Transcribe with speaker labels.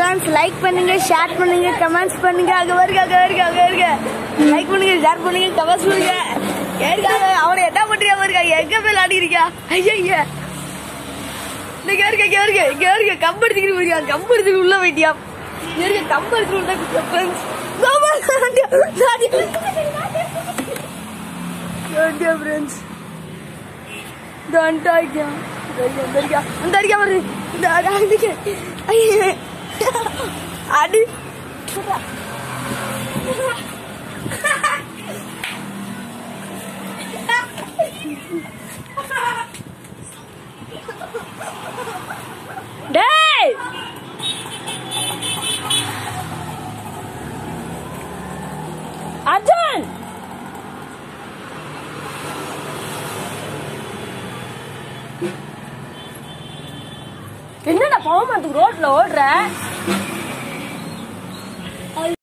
Speaker 1: friends like பண்ணுங்க share பண்ணுங்க comments பண்ணுங்க அங்க வருங்க அங்க வருங்க அங்க வருங்க லைக் பண்ணுங்க ஷேர் பண்ணுங்க கமெண்ட்ஸ் பண்ணுங்க ஏற்காக அவனை என்ன பண்றியா வருங்க எங்க போய் விளையாடிருக்கா ஐயா ஐயா இங்க இருக்க இங்க இருக்க இங்க இருக்க கம்பு எடுத்துக்கிட்டு போறியா கம்பு எடுத்துட்டு உள்ள போயிட்டியா இங்க இருக்க கம்பு எடுத்துட்டு உள்ள போயிட்டியா ஃப்ரெண்ட்ஸ் ஃப்ரெண்ட்ஸ் இந்த அடிக்கா இந்த அடிக்கா இந்த அடிக்கா வருது இந்த அடிக்க அடி டேய் அர்ஜுன் என்னடா போக மாட்டேங்குது ரோட்ல ஓடுற